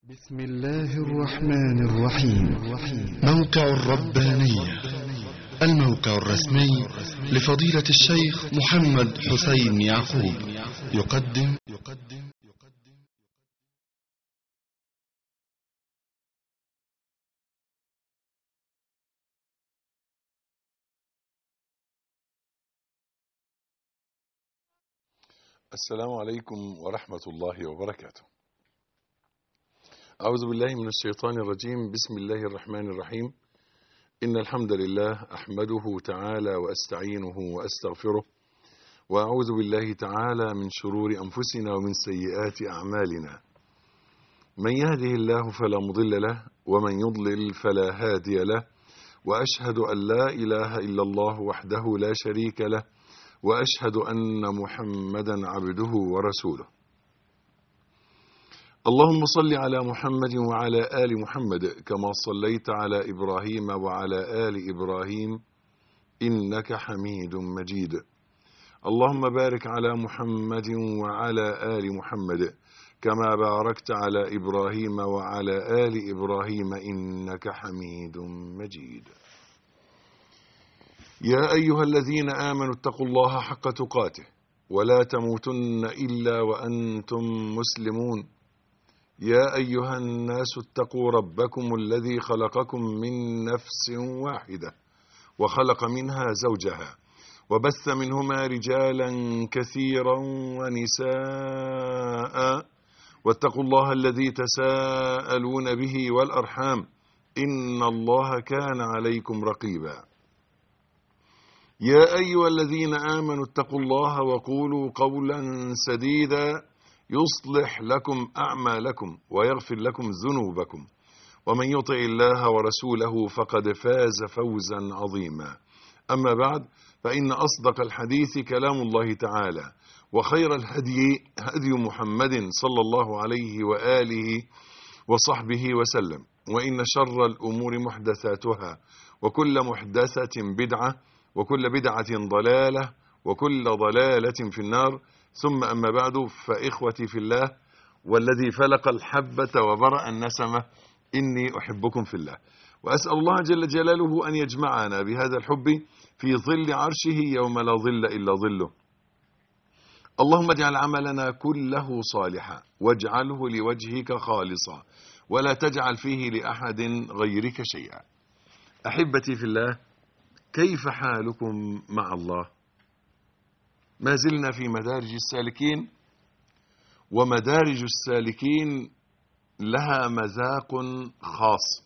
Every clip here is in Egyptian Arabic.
بسم الله الرحمن الرحيم موقع الربانية الموقع الرسمي لفضيلة الشيخ محمد حسين يعقوب يقدم يقدم السلام عليكم ورحمة الله وبركاته. أعوذ بالله من الشيطان الرجيم، بسم الله الرحمن الرحيم. إن الحمد لله أحمده تعالى وأستعينه وأستغفره، وأعوذ بالله تعالى من شرور أنفسنا ومن سيئات أعمالنا. من يهده الله فلا مضل له، ومن يضلل فلا هادي له، وأشهد أن لا إله إلا الله وحده لا شريك له. واشهد ان محمدا عبده ورسوله اللهم صل على محمد وعلى ال محمد كما صليت على ابراهيم وعلى ال ابراهيم انك حميد مجيد اللهم بارك على محمد وعلى ال محمد كما باركت على ابراهيم وعلى ال ابراهيم انك حميد مجيد يا أيها الذين آمنوا اتقوا الله حق تقاته ولا تموتن إلا وأنتم مسلمون يا أيها الناس اتقوا ربكم الذي خلقكم من نفس واحدة وخلق منها زوجها وبث منهما رجالا كثيرا ونساء واتقوا الله الذي تساءلون به والأرحام إن الله كان عليكم رقيبا يا أيها الذين آمنوا اتقوا الله وقولوا قولا سديدا يصلح لكم أعمالكم ويغفر لكم ذنوبكم ومن يطع الله ورسوله فقد فاز فوزا عظيما أما بعد فإن أصدق الحديث كلام الله تعالى وخير الهدي هدي محمد صلى الله عليه وآله وصحبه وسلم وإن شر الأمور محدثاتها وكل محدثة بدعة وكل بدعة ضلالة وكل ضلالة في النار ثم أما بعد فإخوتي في الله والذي فلق الحبة وبرأ النسمة إني أحبكم في الله وأسأل الله جل جلاله أن يجمعنا بهذا الحب في ظل عرشه يوم لا ظل إلا ظله اللهم اجعل عملنا كله صالحا واجعله لوجهك خالصا ولا تجعل فيه لأحد غيرك شيئا أحبتي في الله كيف حالكم مع الله ما زلنا في مدارج السالكين ومدارج السالكين لها مذاق خاص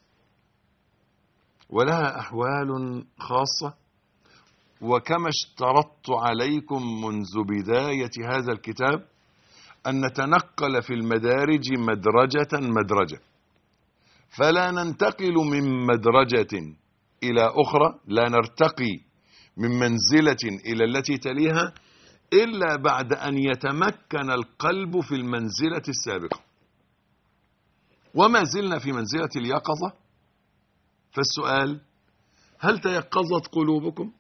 ولها احوال خاصه وكما اشترطت عليكم منذ بدايه هذا الكتاب ان نتنقل في المدارج مدرجه مدرجه فلا ننتقل من مدرجه إلى أخرى لا نرتقي من منزلة إلى التي تليها إلا بعد أن يتمكن القلب في المنزلة السابقة وما زلنا في منزلة اليقظة فالسؤال هل تيقظت قلوبكم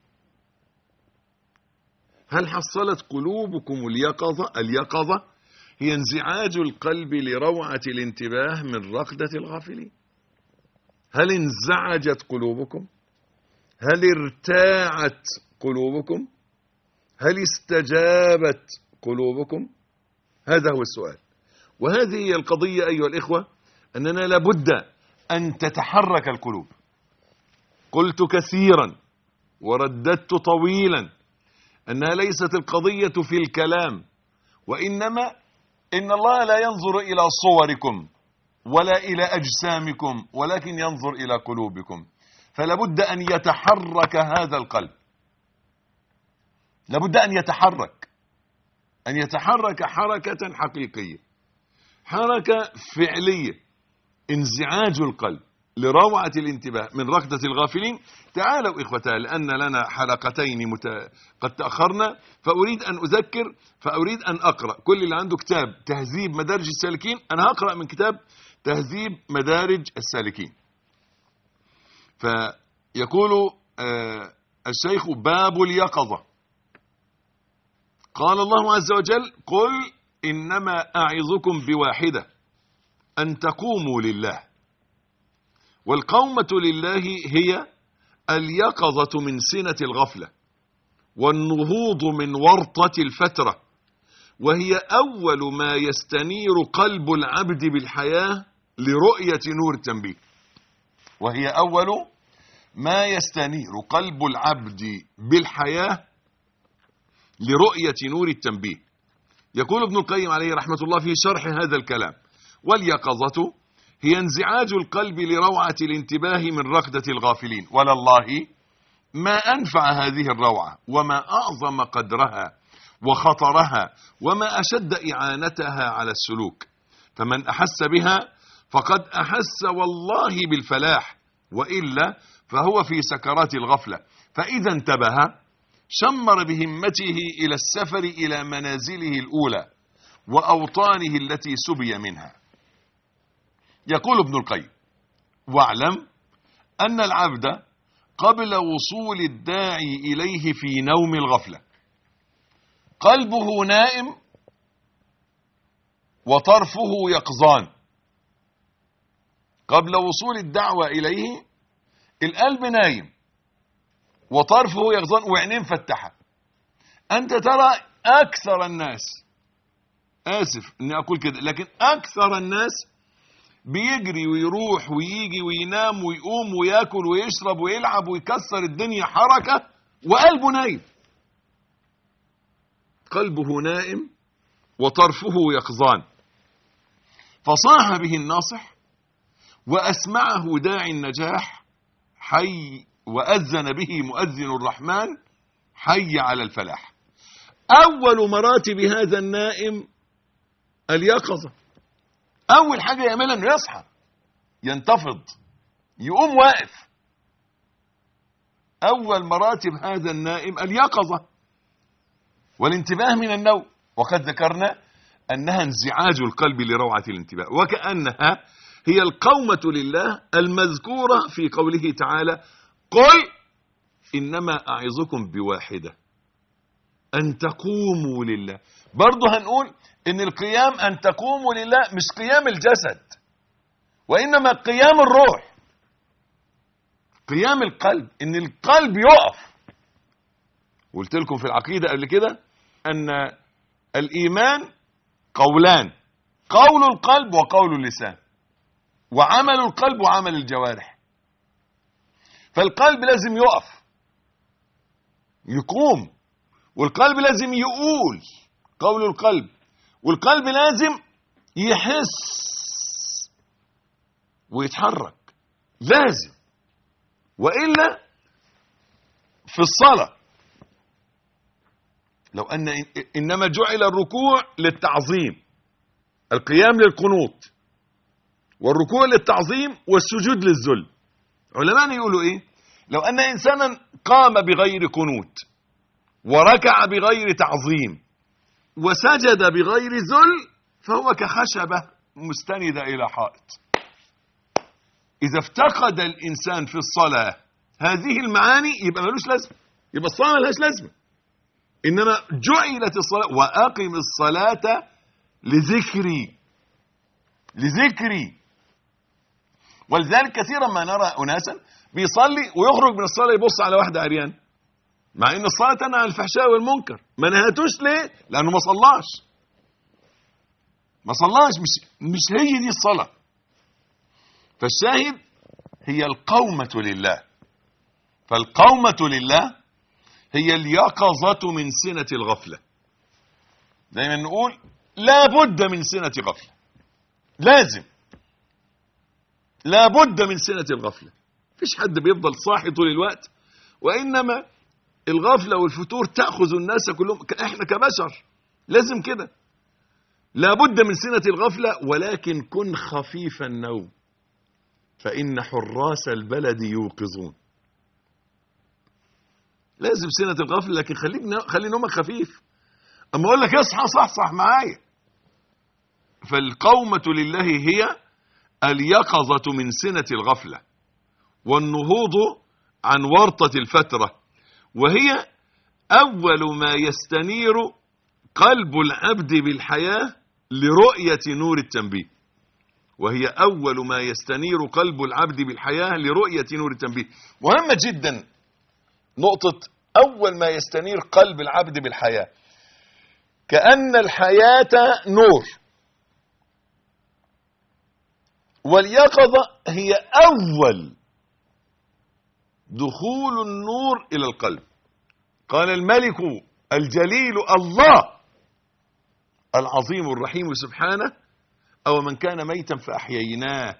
هل حصلت قلوبكم اليقظة اليقظة هي انزعاج القلب لروعة الانتباه من رقدة الغافلين هل انزعجت قلوبكم هل ارتاعت قلوبكم هل استجابت قلوبكم هذا هو السؤال وهذه هي القضية أيها الإخوة أننا لابد أن تتحرك القلوب قلت كثيرا ورددت طويلا أنها ليست القضية في الكلام وإنما إن الله لا ينظر إلى صوركم ولا إلى أجسامكم ولكن ينظر إلى قلوبكم فلابد أن يتحرك هذا القلب لابد أن يتحرك أن يتحرك حركة حقيقية حركة فعلية انزعاج القلب لروعة الانتباه من ركضة الغافلين تعالوا إخوتا لأن لنا حلقتين مت... قد تأخرنا فأريد أن أذكر فأريد أن أقرأ كل اللي عنده كتاب تهذيب مدارج السالكين أنا هقرأ من كتاب تهذيب مدارج السالكين فيقول آه الشيخ باب اليقظة قال الله عز وجل قل إنما أعظكم بواحدة أن تقوموا لله والقومة لله هي اليقظة من سنة الغفلة والنهوض من ورطة الفترة وهي أول ما يستنير قلب العبد بالحياة لرؤية نور التنبيه وهي أول ما يستنير قلب العبد بالحياة لرؤية نور التنبيه يقول ابن القيم عليه رحمة الله في شرح هذا الكلام واليقظة هي انزعاج القلب لروعة الانتباه من ركضة الغافلين ولله ما أنفع هذه الروعة وما أعظم قدرها وخطرها وما أشد إعانتها على السلوك فمن أحس بها فقد أحس والله بالفلاح وإلا فهو في سكرات الغفلة فإذا انتبه شمر بهمته إلى السفر إلى منازله الأولى وأوطانه التي سبي منها يقول ابن القيم واعلم أن العبد قبل وصول الداعي إليه في نوم الغفلة قلبه نائم وطرفه يقظان قبل وصول الدعوة إليه القلب نايم وطرفه يقظان وعينين مفتحة أنت ترى أكثر الناس آسف أني أقول كده لكن أكثر الناس بيجري ويروح ويجي وينام ويقوم وياكل ويشرب ويلعب ويكسر الدنيا حركة وقلبه نايم قلبه نائم وطرفه يقظان فصاح به الناصح وأسمعه داعي النجاح حي وأذن به مؤذن الرحمن حي على الفلاح أول مراتب هذا النائم اليقظة أول حاجة يعملها إنه يصحى ينتفض يقوم واقف أول مراتب هذا النائم اليقظة والانتباه من النوم وقد ذكرنا أنها انزعاج القلب لروعة الانتباه وكأنها هي القومة لله المذكورة في قوله تعالى قل إنما أعظكم بواحدة أن تقوموا لله برضه هنقول إن القيام أن تقوموا لله مش قيام الجسد وإنما قيام الروح قيام القلب إن القلب يقف قلت لكم في العقيدة قبل كده أن الإيمان قولان قول القلب وقول اللسان وعمل القلب وعمل الجوارح فالقلب لازم يقف يقوم والقلب لازم يقول قول القلب والقلب لازم يحس ويتحرك لازم وإلا في الصلاة لو أن إنما جعل الركوع للتعظيم القيام للقنوط والركوع للتعظيم والسجود للذل علماء يقولوا ايه لو ان انسانا قام بغير قنوت وركع بغير تعظيم وسجد بغير ذل فهو كخشبة مستندة إلى حائط إذا افتقد الإنسان في الصلاة هذه المعاني يبقى ملوش لازمة يبقى الصلاة ملهاش لازمة إنما جعلت الصلاة وأقم الصلاة لذكري لذكري ولذلك كثيرا ما نرى أناسا بيصلي ويخرج من الصلاة يبص على واحدة عريان مع ان الصلاة تنهى عن الفحشاء والمنكر ما نهتوش ليه لانه ما صلاش ما صلاش مش مش هي دي الصلاة فالشاهد هي القومة لله فالقومة لله هي اليقظة من سنة الغفلة دايما نقول لا بد من سنة غفلة لازم لا بد من سنة الغفلة فيش حد بيفضل صاحي طول الوقت وإنما الغفلة والفتور تأخذ الناس كلهم احنا كبشر لازم كده لابد من سنة الغفلة ولكن كن خفيف النوم فإن حراس البلد يوقظون لازم سنة الغفلة لكن خليك نا... خلي نومك خفيف أما أقول لك اصحى صحصح معايا فالقومة لله هي اليقظة من سنة الغفلة والنهوض عن ورطة الفترة وهي أول ما يستنير قلب العبد بالحياة لرؤية نور التنبيه وهي أول ما يستنير قلب العبد بالحياة لرؤية نور التنبيه مهمة جدا نقطة أول ما يستنير قلب العبد بالحياة كأن الحياة نور واليقظة هي أول دخول النور إلى القلب قال الملك الجليل الله العظيم الرحيم سبحانه أو من كان ميتا فأحييناه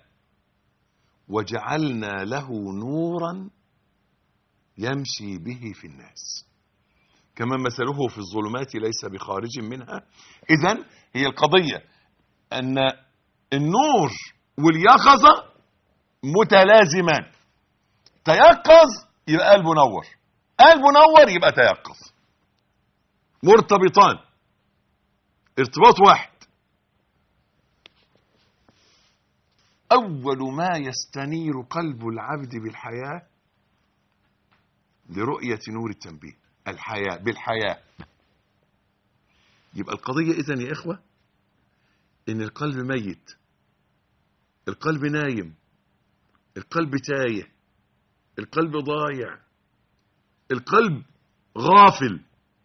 وجعلنا له نورا يمشي به في الناس كما مثله في الظلمات ليس بخارج منها إذا هي القضية أن النور واليقظة متلازمان تيقظ يبقى قلبه نور قلبه نور يبقى تيقظ مرتبطان ارتباط واحد أول ما يستنير قلب العبد بالحياة لرؤية نور التنبيه الحياة بالحياة يبقى القضية إذن يا إخوة إن القلب ميت القلب نايم القلب تايه القلب ضايع القلب غافل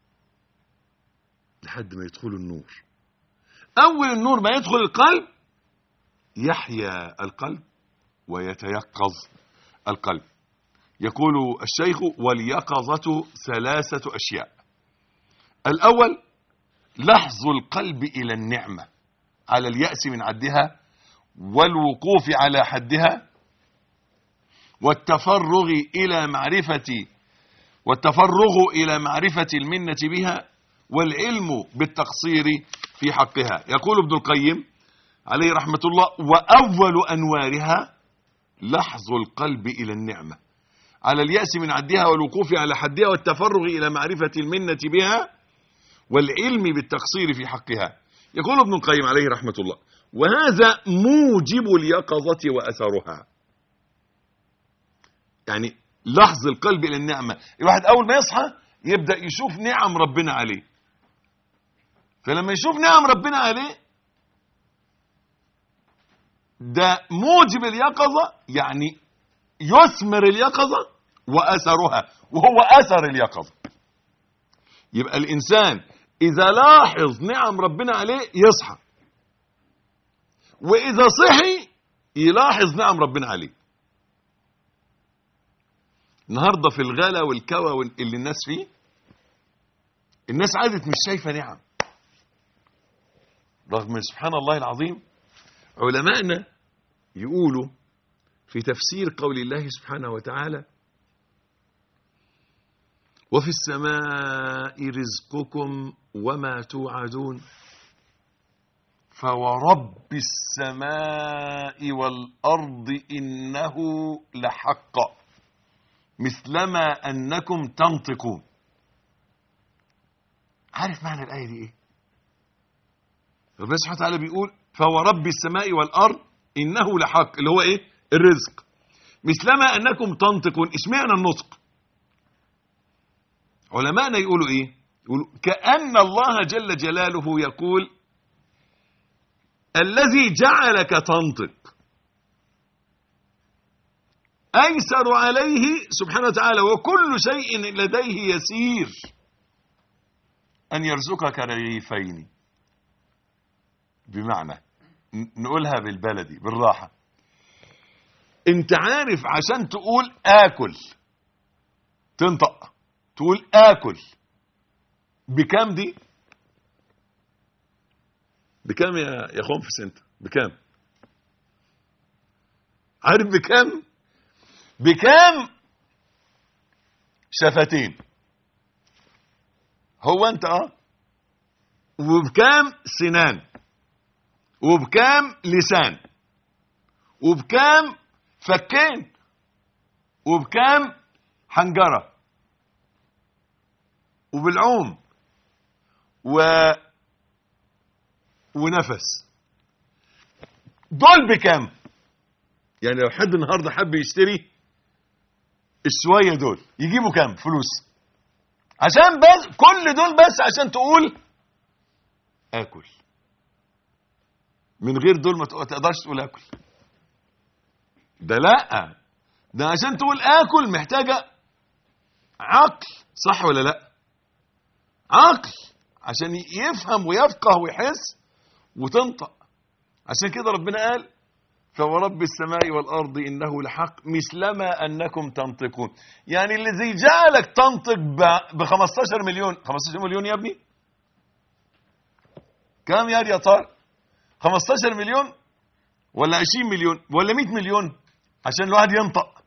لحد ما يدخل النور أول النور ما يدخل القلب يحيا القلب ويتيقظ القلب يقول الشيخ واليقظة ثلاثة أشياء الأول لحظ القلب إلى النعمة على اليأس من عدها والوقوف على حدها والتفرغ إلى معرفة والتفرغ إلى معرفة المنة بها والعلم بالتقصير في حقها يقول ابن القيم عليه رحمة الله وأول أنوارها لحظ القلب إلى النعمة على اليأس من عدها والوقوف على حدها والتفرغ إلى معرفة المنة بها والعلم بالتقصير في حقها يقول ابن القيم عليه رحمة الله وهذا موجب اليقظة وأثرها يعني لحظ القلب إلى النعمة الواحد أول ما يصحى يبدأ يشوف نعم ربنا عليه فلما يشوف نعم ربنا عليه ده موجب اليقظة يعني يثمر اليقظة وأثرها وهو أثر اليقظة يبقى الإنسان إذا لاحظ نعم ربنا عليه يصحى وإذا صحي يلاحظ نعم ربنا عليه النهاردة في الغلا والكوى اللي الناس فيه الناس عادت مش شايفة نعم رغم سبحان الله العظيم علماءنا يقولوا في تفسير قول الله سبحانه وتعالى وفي السماء رزقكم وما توعدون فورب السماء والأرض إنه لحق مثلما أنكم تنطقون عارف معنى الآية دي إيه ربنا سبحانه وتعالى بيقول فورب السماء والأرض إنه لحق اللي هو إيه الرزق مثلما أنكم تنطقون اشمعنى النطق علماءنا يقولوا إيه يقولوا كأن الله جل جلاله يقول الذي جعلك تنطق أيسر عليه سبحانه وتعالى وكل شيء لديه يسير أن يرزقك رغيفين بمعنى نقولها بالبلدي بالراحة انت عارف عشان تقول آكل تنطق تقول آكل بكام دي بكام يا يا خنفس انت بكام عارف بكام بكام شفتين هو انت اه وبكام سنان وبكام لسان وبكام فكين وبكام حنجرة وبالعوم و ونفس دول بكام يعني لو حد النهارده حب يشتري الشويه دول يجيبوا كام فلوس عشان بس كل دول بس عشان تقول اكل من غير دول ما تقدرش تقول اكل ده لا ده عشان تقول اكل محتاجه عقل صح ولا لا عقل عشان يفهم ويفقه ويحس وتنطق عشان كده ربنا قال فورب السماء والارض انه لحق مثلما انكم تنطقون يعني الذي جعلك تنطق ب 15 مليون 15 مليون يا ابني كم يا يا طارق 15 مليون ولا 20 مليون ولا 100 مليون عشان الواحد ينطق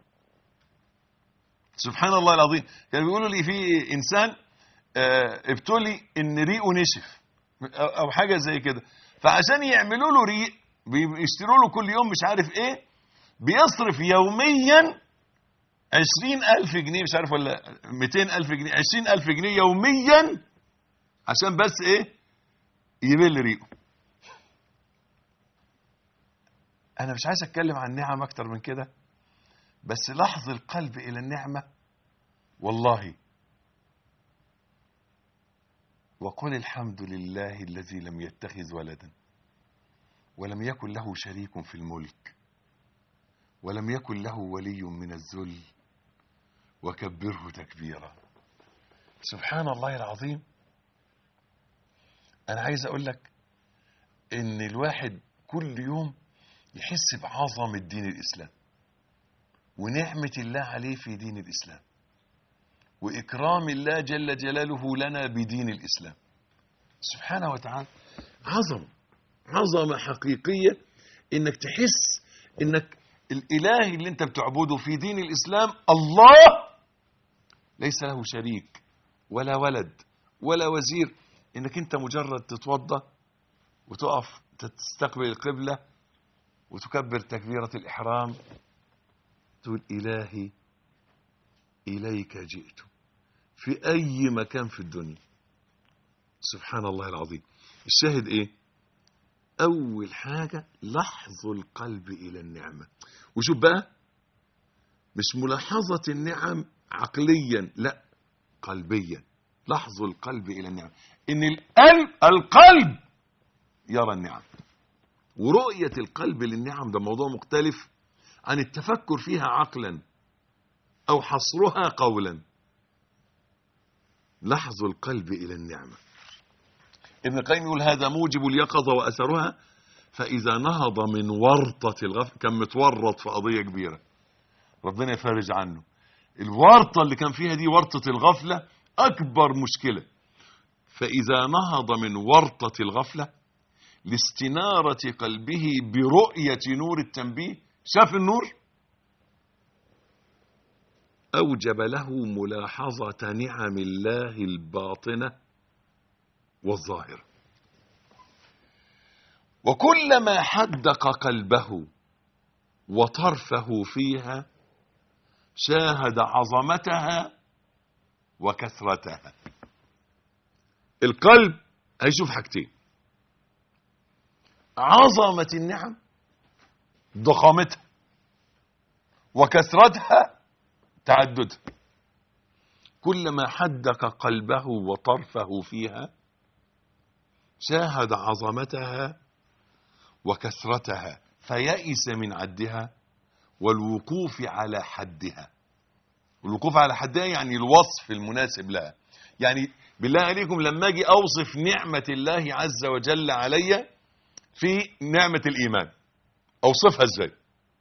سبحان الله العظيم كانوا بيقولوا لي في انسان ابتلي ان ريقه نشف او حاجه زي كده فعشان يعملوا له ريق بيشتروا له كل يوم مش عارف ايه بيصرف يوميا عشرين ألف جنيه مش عارف ولا ميتين ألف جنيه عشرين ألف جنيه يوميا عشان بس ايه يبل ريقه انا مش عايز اتكلم عن نعم اكتر من كده بس لحظ القلب الى النعمة والله وقل الحمد لله الذي لم يتخذ ولدا ولم يكن له شريك في الملك ولم يكن له ولي من الذل وكبره تكبيرا سبحان الله العظيم انا عايز اقول لك ان الواحد كل يوم يحس بعظمة دين الاسلام ونعمة الله عليه في دين الاسلام واكرام الله جل جلاله لنا بدين الاسلام سبحانه وتعالى عظمه عظمة حقيقية انك تحس انك الاله اللي انت بتعبده في دين الاسلام الله ليس له شريك ولا ولد ولا وزير انك انت مجرد تتوضا وتقف تستقبل القبلة وتكبر تكبيرة الإحرام تقول إلهي إليك جئت في أي مكان في الدنيا سبحان الله العظيم الشاهد إيه أول حاجة لحظ القلب إلى النعمة وشوف بقى مش ملاحظة النعم عقليا لا قلبيا لحظ القلب إلى النعم إن القلب القلب يرى النعم ورؤية القلب للنعم ده موضوع مختلف عن التفكر فيها عقلا أو حصرها قولا لحظ القلب إلى النعمة ابن القيم يقول هذا موجب اليقظة وأثرها فإذا نهض من ورطة الغفلة كان متورط في قضية كبيرة ربنا يفرج عنه الورطة اللي كان فيها دي ورطة الغفلة أكبر مشكلة فإذا نهض من ورطة الغفلة لاستنارة قلبه برؤية نور التنبيه شاف النور أوجب له ملاحظة نعم الله الباطنة والظاهرة وكلما حدق قلبه وطرفه فيها شاهد عظمتها وكثرتها القلب هيشوف حاجتين عظمة النعم ضخامتها وكثرتها تعددها كلما حدق قلبه وطرفه فيها شاهد عظمتها وكثرتها فيئس من عدها والوقوف على حدها الوقوف على حدها يعني الوصف المناسب لها يعني بالله عليكم لما اجي اوصف نعمة الله عز وجل علي في نعمة الايمان اوصفها ازاي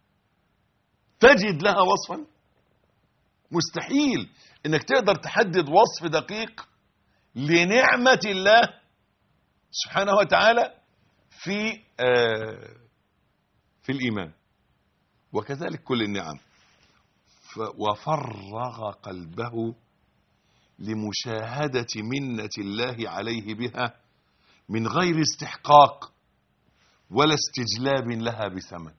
تجد لها وصفا مستحيل انك تقدر تحدد وصف دقيق لنعمة الله سبحانه وتعالى في آه في الإيمان وكذلك كل النعم وفرغ قلبه لمشاهدة منة الله عليه بها من غير استحقاق ولا استجلاب لها بثمن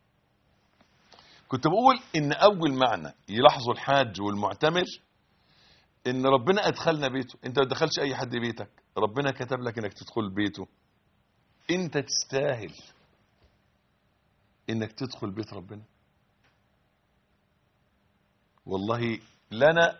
كنت بقول ان اول معنى يلاحظه الحاج والمعتمر ان ربنا ادخلنا بيته انت ما تدخلش اي حد بيتك ربنا كتب لك انك تدخل بيته انت تستاهل انك تدخل بيت ربنا والله لنا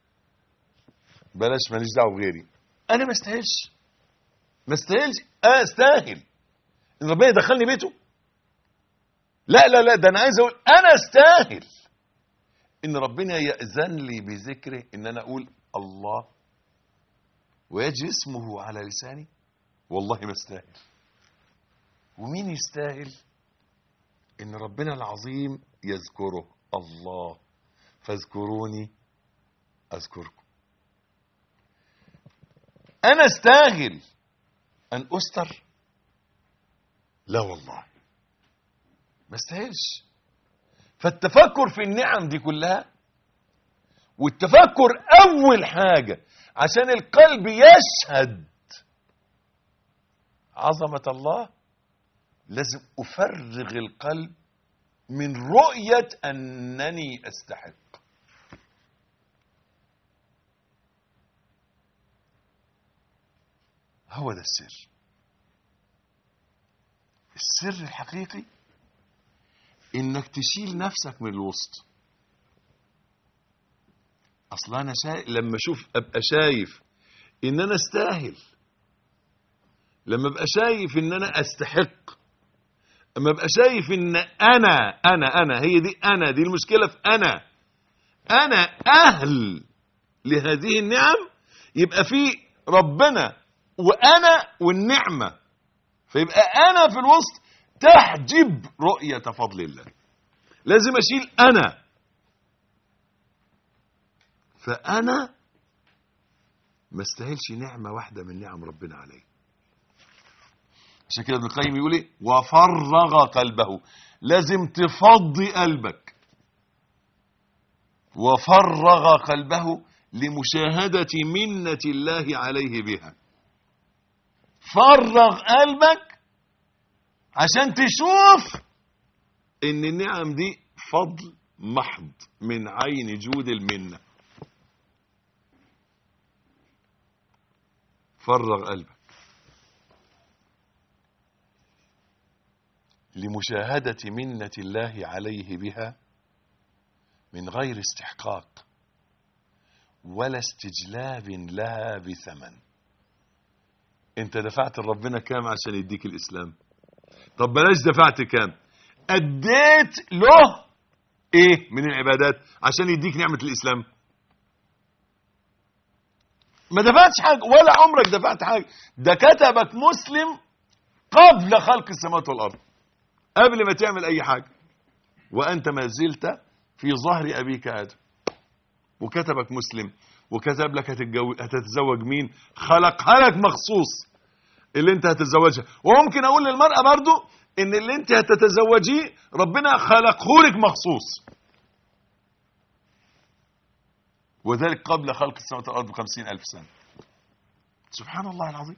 بلاش ماليش دعوه بغيري انا ما استاهلش ما استاهلش اه استاهل ان ربنا يدخلني بيته لا لا لا ده انا عايز اقول انا استاهل ان ربنا ياذن لي بذكره ان انا اقول الله ويجي اسمه على لساني والله ما استاهل ومين يستاهل ان ربنا العظيم يذكره الله فاذكروني اذكركم انا استاهل ان استر لا والله ما استاهلش فالتفكر في النعم دي كلها والتفكر اول حاجه عشان القلب يشهد عظمه الله لازم افرغ القلب من رؤيه انني استحق هو ده السر السر الحقيقي انك تشيل نفسك من الوسط اصل انا شايف لما اشوف ابقى شايف ان انا استاهل لما ابقى شايف ان انا استحق لما ابقى شايف ان انا انا انا هي دي انا دي المشكله في انا انا اهل لهذه النعم يبقى في ربنا وانا والنعمه فيبقى انا في الوسط تحجب رؤيه فضل الله لازم اشيل انا فانا ما استاهلش نعمه واحده من نعم ربنا علي عشان كده ابن القيم يقول ايه وفرغ قلبه لازم تفضي قلبك وفرغ قلبه لمشاهدة منة الله عليه بها فرغ قلبك عشان تشوف ان النعم دي فضل محض من عين جود المنة فرغ قلبك لمشاهدة منة الله عليه بها من غير استحقاق ولا استجلاب لها بثمن انت دفعت لربنا كام عشان يديك الاسلام طب بلاش دفعت كام اديت له ايه من العبادات عشان يديك نعمة الاسلام ما دفعتش حاجة ولا عمرك دفعت حاجة ده كتبك مسلم قبل خلق السماوات والارض قبل ما تعمل اي حاجة وانت ما زلت في ظهر ابيك ادم وكتبك مسلم وكتب لك هتتجو... هتتزوج مين خلقها لك مخصوص اللي انت هتتزوجها وممكن اقول للمرأة برضو ان اللي انت هتتزوجيه ربنا خلقه لك مخصوص وذلك قبل خلق السماوات والارض بخمسين الف سنة سبحان الله العظيم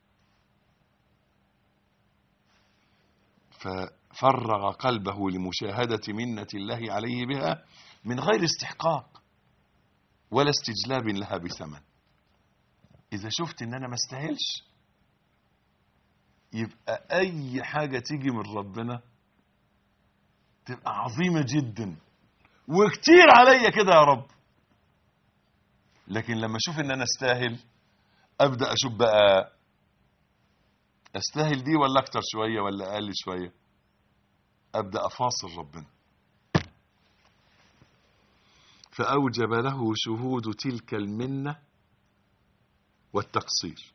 ففرغ قلبه لمشاهدة منة الله عليه بها من غير استحقاق ولا استجلاب لها بثمن إذا شفت إن أنا ما استاهلش يبقى أي حاجة تيجي من ربنا تبقى عظيمة جدا وكتير عليا كده يا رب لكن لما أشوف إن أنا استاهل أبدأ أشوف بقى استاهل دي ولا أكتر شوية ولا أقل شوية أبدأ أفاصل ربنا فأوجب له شهود تلك المنة والتقصير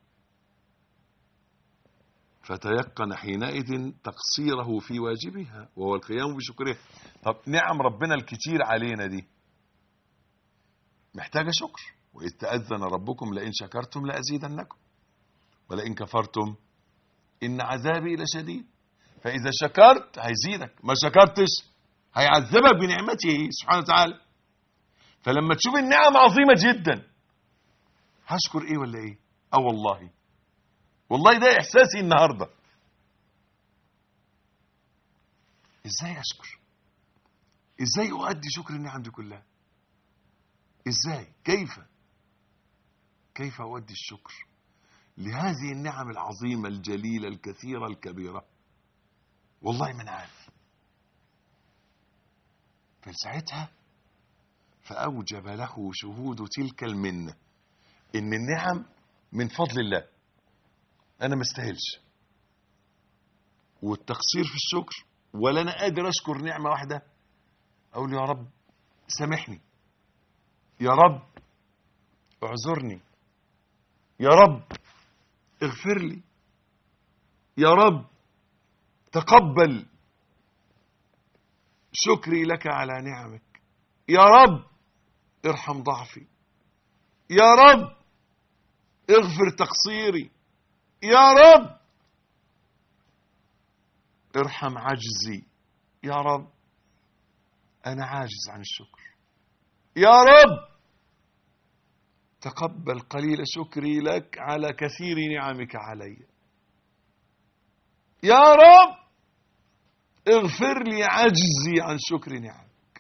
فتيقن حينئذ تقصيره في واجبها وهو القيام بشكرها طب نعم ربنا الكتير علينا دي محتاجة شكر وإذ تأذن ربكم لئن شكرتم لأزيدنكم ولئن كفرتم إن عذابي لشديد فإذا شكرت هيزيدك ما شكرتش هيعذبك بنعمته سبحانه وتعالى فلما تشوف النعم عظيمة جدا هشكر ايه ولا ايه اه والله والله ده احساسي النهاردة ازاي اشكر ازاي اؤدي شكر النعم دي كلها ازاي كيف كيف اؤدي الشكر لهذه النعم العظيمة الجليلة الكثيرة الكبيرة والله ما انا عارف فساعتها فأوجب له شهود تلك المنة إن النعم من فضل الله أنا ما استاهلش والتقصير في الشكر ولا انا قادر اشكر نعمه واحده اقول يا رب سامحني يا رب اعذرني يا رب اغفر لي يا رب تقبل شكري لك على نعمك يا رب ارحم ضعفي يا رب اغفر تقصيري يا رب ارحم عجزي يا رب انا عاجز عن الشكر يا رب تقبل قليل شكري لك على كثير نعمك علي يا رب اغفر لي عجزي عن شكر نعمك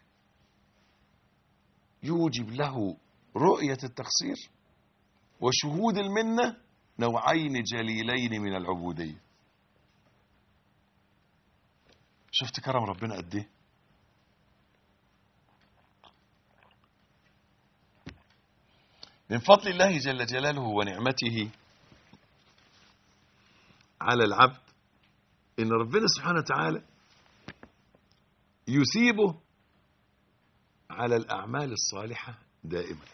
يوجب له رؤية التقصير وشهود المنة نوعين جليلين من العبودية شفت كرم ربنا قد ايه من فضل الله جل جلاله ونعمته على العبد ان ربنا سبحانه وتعالى يثيبه على الاعمال الصالحه دائما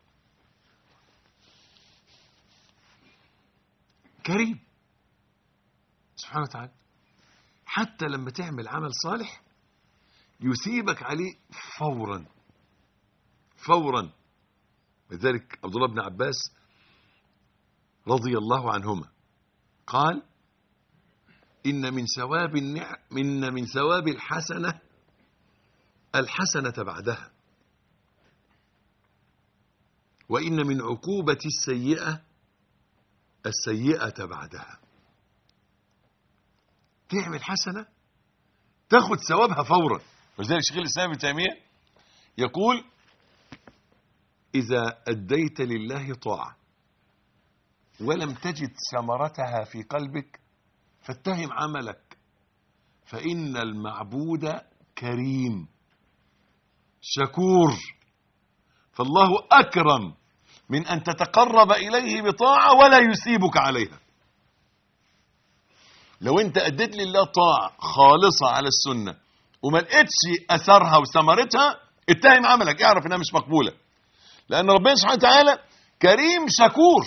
كريم سبحانه وتعالى حتى لما تعمل عمل صالح يثيبك عليه فورا فورا لذلك عبد الله بن عباس رضي الله عنهما قال إن من ثواب النعم إن من ثواب الحسنة الحسنة بعدها وإن من عقوبة السيئة السيئة بعدها تعمل حسنة تاخد ثوابها فورا ولذلك شيخ الإسلام ابن تيمية يقول إذا أديت لله طاعة ولم تجد ثمرتها في قلبك فاتهم عملك فإن المعبود كريم شكور فالله أكرم من أن تتقرب إليه بطاعة ولا يسيبك عليها لو أنت أديت لله طاعة خالصة على السنة وما لقيتش أثرها وثمرتها اتهم عملك اعرف إنها مش مقبولة لأن ربنا سبحانه وتعالى كريم شكور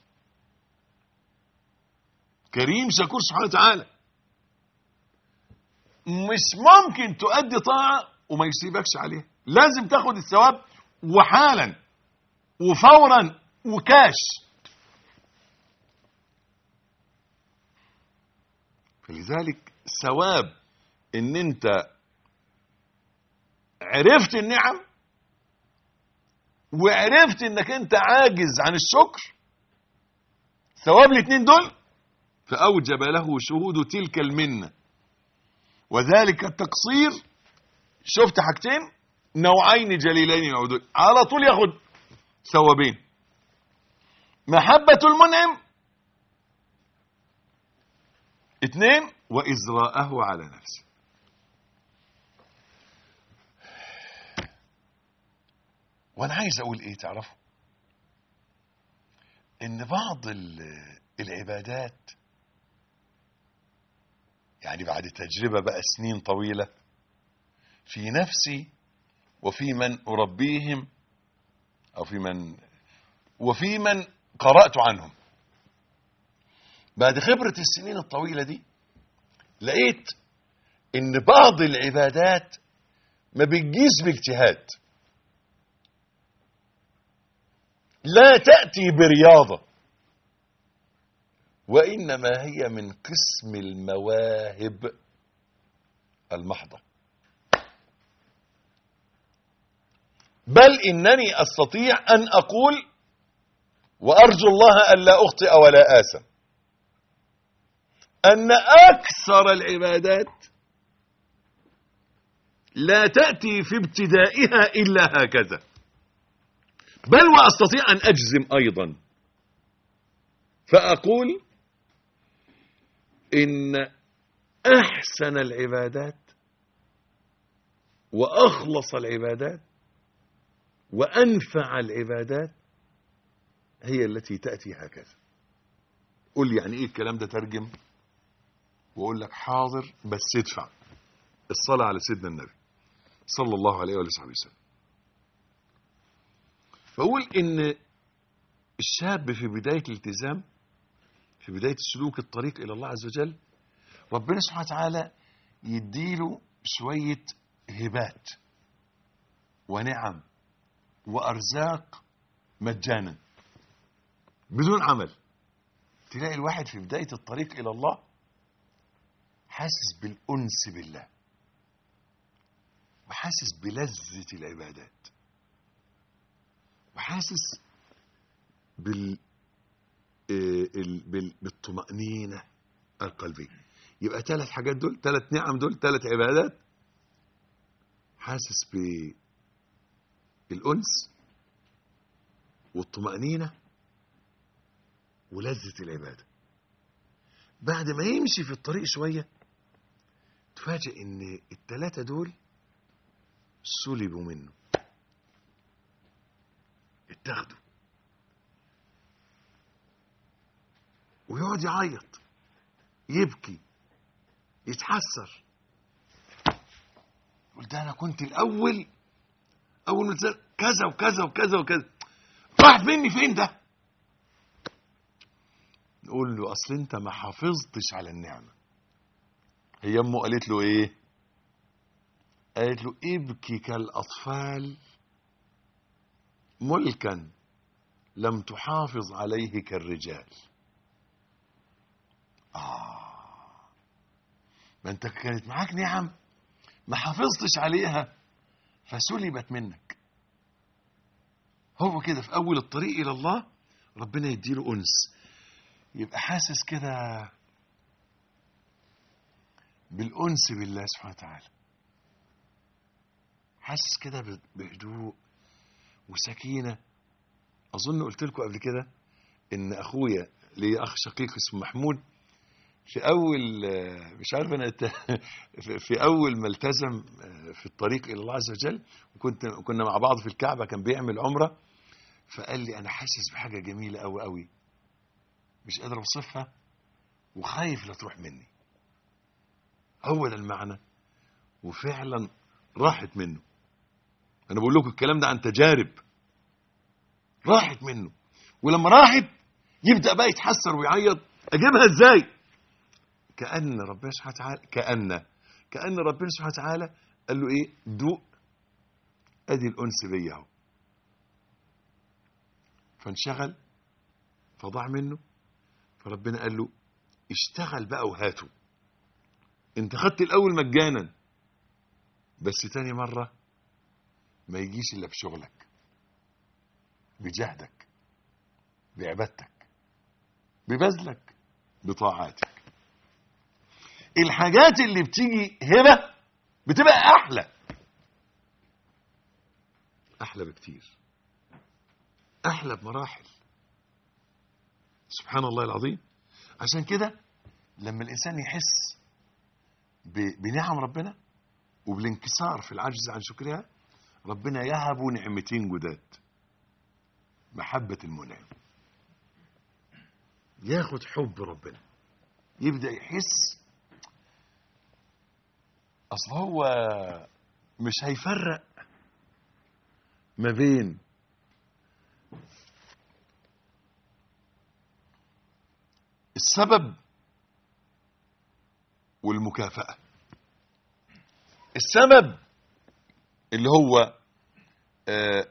كريم شكور سبحانه وتعالى مش ممكن تؤدي طاعة وما يسيبكش عليها لازم تاخد الثواب وحالا وفورا وكاش فلذلك ثواب ان انت عرفت النعم وعرفت انك انت عاجز عن الشكر ثواب الاثنين دول فاوجب له شهود تلك المنه وذلك التقصير شفت حاجتين نوعين جليلين يعودون على طول ياخد ثوابين محبة المنعم اثنين وإزراءه على نفسه وانا عايز اقول ايه تعرفوا ان بعض ال- العبادات يعني بعد تجربة بقى سنين طويلة في نفسي وفي من أربيهم أو في من وفي من قرأت عنهم بعد خبرة السنين الطويلة دي لقيت إن بعض العبادات ما بتجيش باجتهاد لا تأتي برياضة وإنما هي من قسم المواهب المحضة بل إنني أستطيع أن أقول وأرجو الله ألا أخطئ ولا آثم أن أكثر العبادات لا تأتي في ابتدائها إلا هكذا بل وأستطيع أن أجزم أيضا فأقول إن أحسن العبادات وأخلص العبادات وأنفع العبادات هي التي تأتي هكذا قل لي يعني إيه الكلام ده ترجم واقول لك حاضر بس ادفع الصلاه على سيدنا النبي صلى الله عليه وآله وسلم فأقول إن الشاب في بداية الالتزام في بداية السلوك الطريق إلى الله عز وجل ربنا سبحانه وتعالى يديله شوية هبات ونعم وأرزاق مجانا بدون عمل تلاقي الواحد في بداية الطريق إلى الله حاسس بالأنس بالله وحاسس بلذة العبادات وحاسس بال آه، ال- بال- بالطمأنينة القلبية يبقى ثلاث حاجات دول ثلاث نعم دول ثلاث عبادات حاسس بالأنس والطمأنينة ولذة العبادة بعد ما يمشي في الطريق شوية تفاجئ ان الثلاثة دول سلبوا منه اتاخدوا ويقعد يعيط يبكي يتحسر يقول ده انا كنت الاول اول ما نزلت كذا وكذا وكذا وكذا راح مني فين ده نقول له اصل انت ما حافظتش على النعمه هي امه قالت له ايه قالت له ابكي كالاطفال ملكا لم تحافظ عليه كالرجال آه ما انت كانت معاك نعم ما حافظتش عليها فسلبت منك هو كده في اول الطريق الى الله ربنا يديله انس يبقى حاسس كده بالانس بالله سبحانه وتعالى حاسس كده ب- بهدوء وسكينه اظن قلت لكم قبل كده ان اخويا لي اخ شقيق اسمه محمود في اول آه، مش عارف انا ات- في- في اول ما التزم آه، في الطريق الى الله عز وجل وكنت كنا مع بعض في الكعبه كان بيعمل عمره فقال لي انا حاسس بحاجه جميله قوي قوي مش قادر اوصفها وخايف لا تروح مني هو ده المعنى وفعلا راحت منه انا بقول لكم الكلام ده عن تجارب راحت منه ولما راحت يبدا بقى يتحسر ويعيط اجيبها ازاي كان ربنا سبحانه وتعالى كان كان ربنا سبحانه وتعالى قال له ايه دوق ادي الانس بيا اهو فانشغل فضاع منه فربنا قال له اشتغل بقى وهاته انت خدت الاول مجانا بس تاني مره ما يجيش الا بشغلك بجهدك بعبادتك ببذلك بطاعاتك الحاجات اللي بتيجي هبه بتبقى احلى احلى بكتير احلى بمراحل سبحان الله العظيم عشان كده لما الانسان يحس ب- بنعم ربنا وبالانكسار في العجز عن شكرها ربنا يهب نعمتين جداد محبة المنعم ياخد حب ربنا يبدأ يحس أصل هو مش هيفرق ما بين السبب والمكافأة السبب اللي هو آه،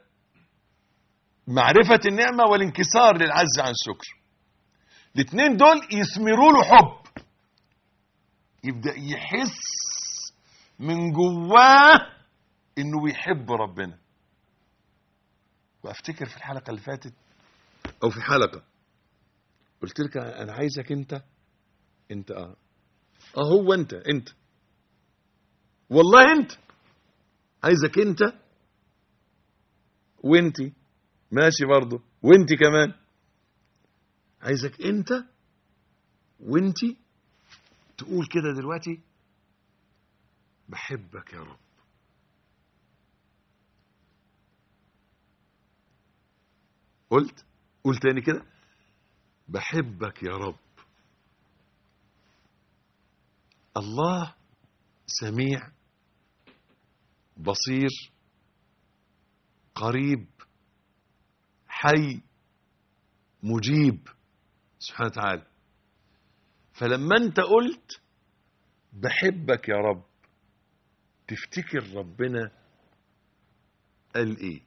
معرفة النعمة والانكسار للعز عن الشكر الاثنين دول يثمروا له حب يبدأ يحس من جواه انه بيحب ربنا وافتكر في الحلقة اللي فاتت او في حلقة قلت لك انا عايزك انت انت اه اه هو انت انت والله انت عايزك انت وانتي ماشي برضه وانتي كمان عايزك انت وانتي تقول كده دلوقتي بحبك يا رب قلت قول تاني كده بحبك يا رب الله سميع بصير قريب حي مجيب سبحانه وتعالى فلما انت قلت بحبك يا رب تفتكر ربنا قال ايه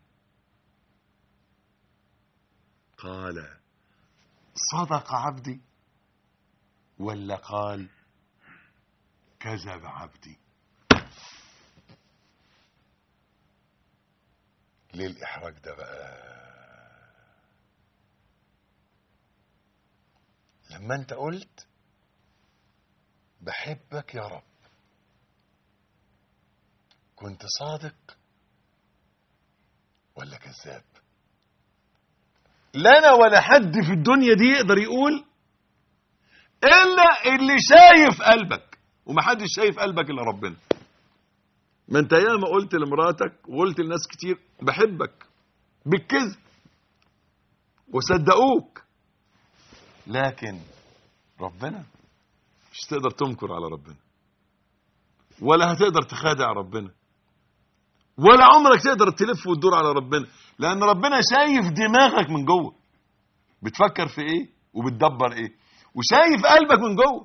قال صدق عبدي ولا قال كذب عبدي ليه الإحراج ده بقى لما انت قلت بحبك يا رب كنت صادق ولا كذاب لا انا ولا حد في الدنيا دي يقدر يقول الا اللي شايف قلبك ومحدش شايف قلبك الا ربنا ما انت ياما قلت لمراتك وقلت لناس كتير بحبك بالكذب وصدقوك لكن ربنا مش تقدر تنكر على ربنا ولا هتقدر تخادع ربنا ولا عمرك تقدر تلف وتدور على ربنا لان ربنا شايف دماغك من جوه بتفكر في ايه وبتدبر ايه وشايف قلبك من جوه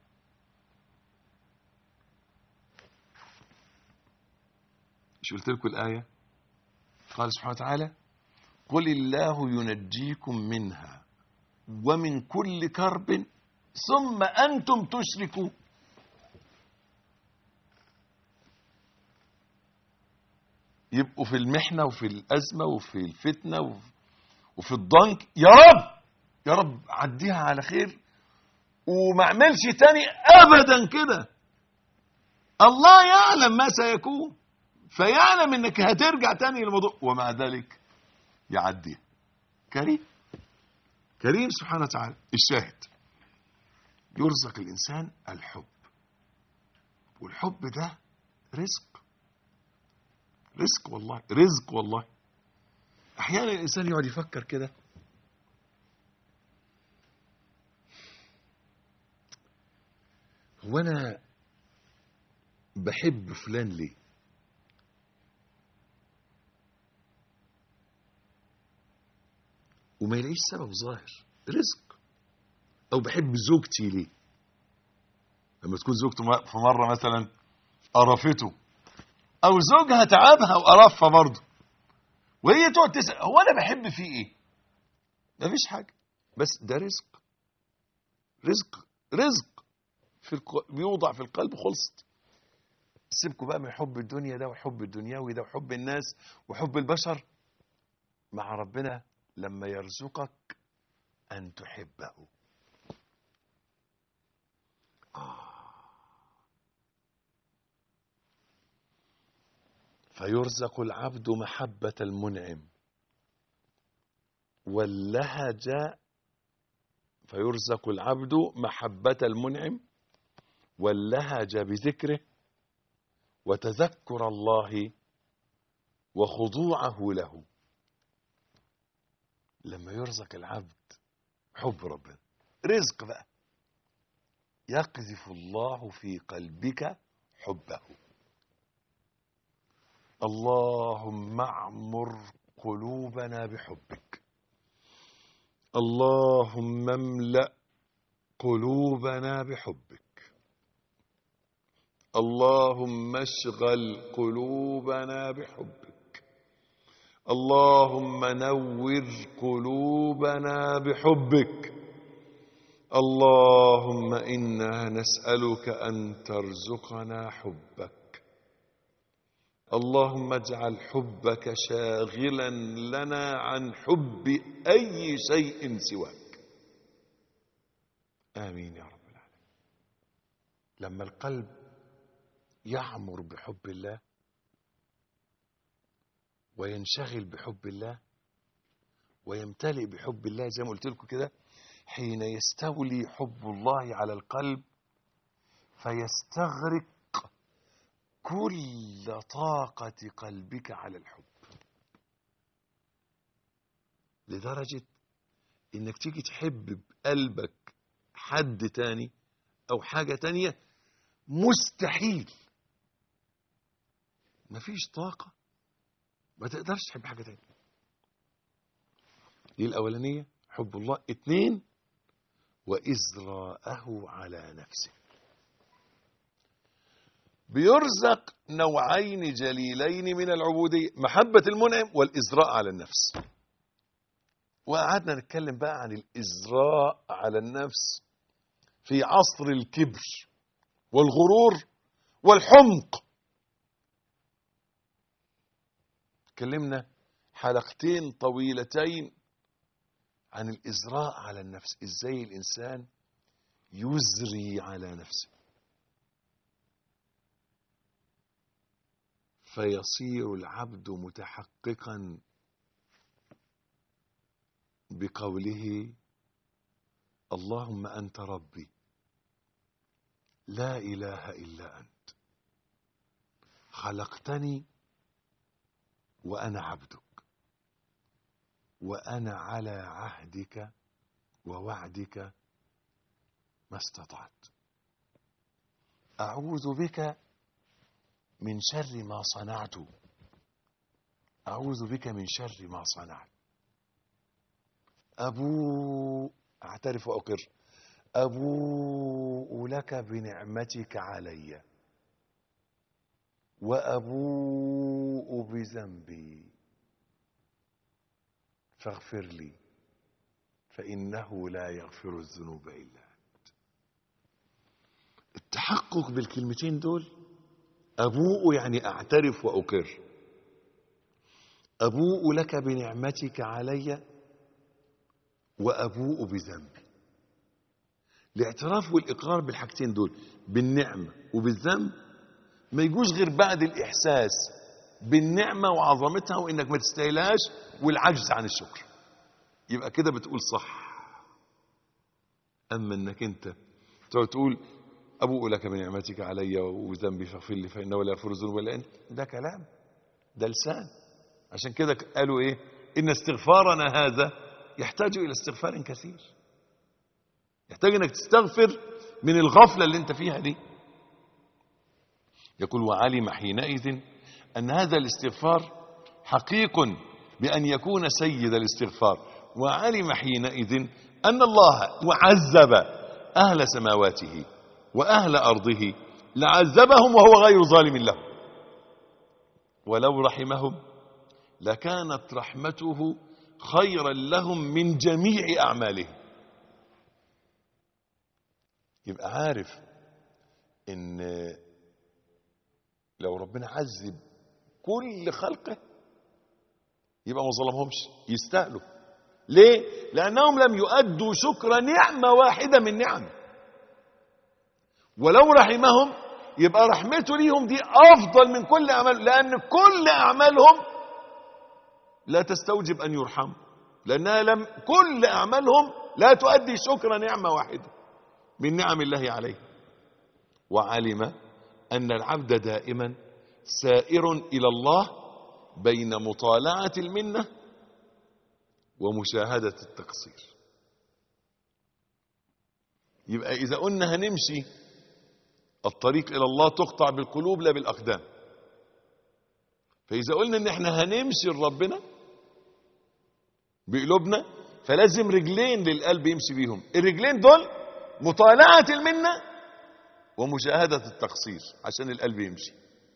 مش قلت لكم الايه قال سبحانه وتعالى قل الله ينجيكم منها ومن كل كرب ثم انتم تشركون يبقوا في المحنه وفي الازمه وفي الفتنه وفي, وفي الضنك يا رب يا رب عديها على خير وما اعملش تاني ابدا كده الله يعلم ما سيكون فيعلم انك هترجع تاني للموضوع ومع ذلك يعديها كريم كريم سبحانه وتعالى الشاهد يرزق الانسان الحب والحب ده رزق رزق والله رزق والله احيانا الانسان يقعد يفكر كده هو انا بحب فلان ليه وما يلاقيش سبب ظاهر رزق او بحب زوجتي ليه لما تكون زوجته في مره مثلا قرفته او زوجها تعبها وقرفها برضه وهي تقعد تسال هو انا بحب فيه ايه مفيش حاجه بس ده رزق رزق رزق في الق... بيوضع في القلب خلصت سيبكوا بقى من حب الدنيا ده وحب الدنيوي ده وحب الناس وحب البشر مع ربنا لما يرزقك أن تحبه آه. فيرزق العبد محبة المنعم واللهج فيرزق العبد محبة المنعم واللهج بذكره وتذكر الله وخضوعه له لما يرزق العبد حب ربنا رزق بقى يقذف الله في قلبك حبه اللهم اعمر قلوبنا بحبك اللهم املا قلوبنا بحبك اللهم اشغل قلوبنا بحبك اللهم نور قلوبنا بحبك اللهم انا نسالك ان ترزقنا حبك اللهم اجعل حبك شاغلا لنا عن حب اي شيء سواك امين يا رب العالمين لما القلب يعمر بحب الله وينشغل بحب الله ويمتلئ بحب الله زي ما قلت لكم كده حين يستولي حب الله على القلب فيستغرق كل طاقة قلبك على الحب لدرجة انك تيجي تحب بقلبك حد تاني او حاجة تانية مستحيل مفيش طاقة ما تقدرش تحب حاجة تانية دي الأولانية حب الله اتنين وإزراءه على نفسه بيرزق نوعين جليلين من العبودية محبة المنعم والإزراء على النفس وقعدنا نتكلم بقى عن الإزراء على النفس في عصر الكبر والغرور والحمق اتكلمنا حلقتين طويلتين عن الإزراء على النفس إزاي الإنسان يزري على نفسه فيصير العبد متحققا بقوله اللهم أنت ربي لا إله إلا أنت خلقتني وأنا عبدك وأنا على عهدك ووعدك ما استطعت أعوذ بك من شر ما صنعت أعوذ بك من شر ما صنعت أبوء أعترف وأقر أبوء لك بنعمتك علي وأبوء بذنبي فاغفر لي فإنه لا يغفر الذنوب إلا أنت التحقق بالكلمتين دول أبوء يعني أعترف وأقر أبوء لك بنعمتك علي وأبوء بذنبي الاعتراف والإقرار بالحاجتين دول بالنعمة وبالذنب ما يجوز غير بعد الإحساس بالنعمة وعظمتها وإنك ما تستاهلهاش والعجز عن الشكر يبقى كده بتقول صح أما إنك أنت تقعد تقول أبوء لك بنعمتك علي وذنبي فاغفر لي فإنه لا يغفر الذنوب إلا أنت ده كلام ده لسان عشان كده قالوا إيه إن استغفارنا هذا يحتاج إلى استغفار كثير يحتاج إنك تستغفر من الغفلة اللي أنت فيها دي يقول وعلم حينئذ أن هذا الاستغفار حقيق بأن يكون سيد الاستغفار وعلم حينئذ أن الله وعذب أهل سماواته وأهل أرضه لعذبهم وهو غير ظالم لهم ولو رحمهم لكانت رحمته خيرا لهم من جميع أعمالهم يبقى عارف ان لو ربنا عذب كل خلقه يبقى ما ظلمهمش يستاهلوا ليه لانهم لم يؤدوا شكر نعمه واحده من نعمه ولو رحمهم يبقى رحمته ليهم دي افضل من كل اعمال لان كل اعمالهم لا تستوجب ان يرحموا لانها لم كل اعمالهم لا تؤدي شكر نعمه واحده من نعم الله عليه وعلم ان العبد دائما سائر الى الله بين مطالعه المنه ومشاهده التقصير يبقى اذا قلنا هنمشي الطريق الى الله تقطع بالقلوب لا بالاقدام فاذا قلنا ان احنا هنمشي لربنا بقلوبنا فلازم رجلين للقلب يمشي بيهم الرجلين دول مطالعة المنة ومشاهدة التقصير عشان القلب يمشي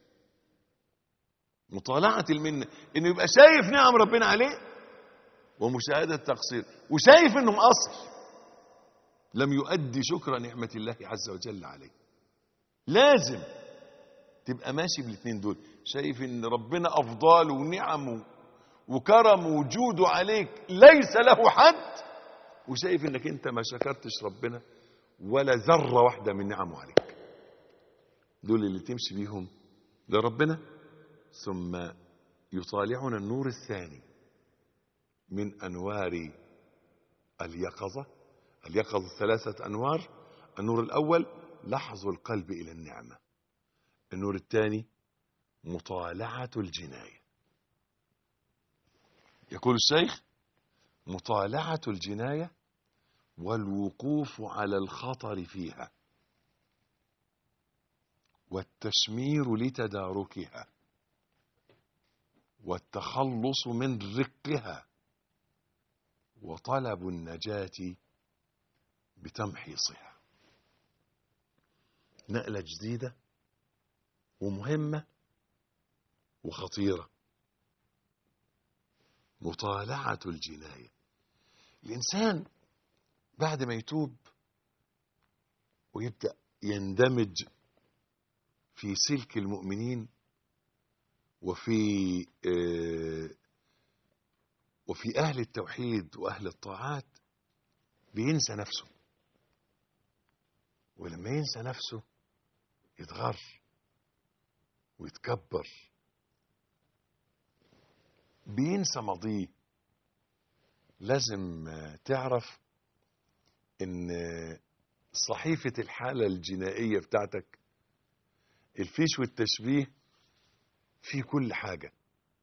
مطالعة المنة انه يبقى شايف نعم ربنا عليه ومشاهدة التقصير وشايف انه مقصر لم يؤدي شكر نعمة الله عز وجل عليه لازم تبقى ماشي بالاثنين دول شايف ان ربنا افضاله ونعمه وكرمه وجوده عليك ليس له حد وشايف انك انت ما شكرتش ربنا ولا ذرة واحدة من نعمه عليك دول اللي تمشي بيهم لربنا ثم يطالعنا النور الثاني من أنوار اليقظة اليقظة ثلاثة أنوار النور الأول لحظ القلب إلى النعمة النور الثاني مطالعة الجناية يقول الشيخ مطالعة الجناية والوقوف على الخطر فيها والتشمير لتداركها والتخلص من رقها وطلب النجاة بتمحيصها نقلة جديدة ومهمة وخطيرة مطالعة الجناية الإنسان بعد ما يتوب ويبدأ يندمج في سلك المؤمنين وفي آه، وفي أهل التوحيد وأهل الطاعات بينسى نفسه ولما ينسى نفسه يتغر ويتكبر بينسى ماضيه لازم آه، تعرف ان آه، صحيفة الحالة الجنائية بتاعتك الفيش والتشبيه في كل حاجة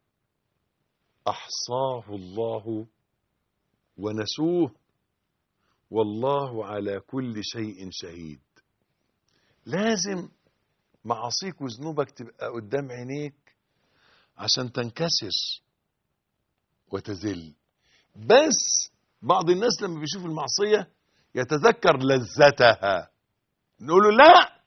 أحصاه الله ونسوه والله على كل شيء شهيد لازم معاصيك وذنوبك تبقى قدام عينيك عشان تنكسر وتذل بس بعض الناس لما بيشوف المعصية يتذكر لذتها نقول له لا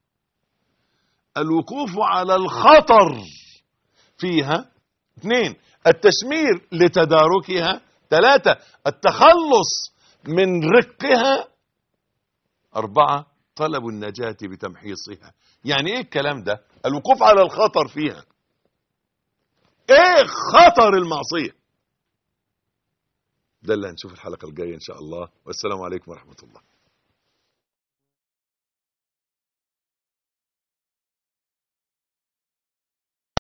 الوقوف على الخطر فيها اثنين التشمير لتداركها ثلاثة التخلص من رقها أربعة طلب النجاة بتمحيصها يعني ايه الكلام ده الوقوف على الخطر فيها ايه خطر المعصية ده اللي هنشوف الحلقة الجاية ان شاء الله والسلام عليكم ورحمة الله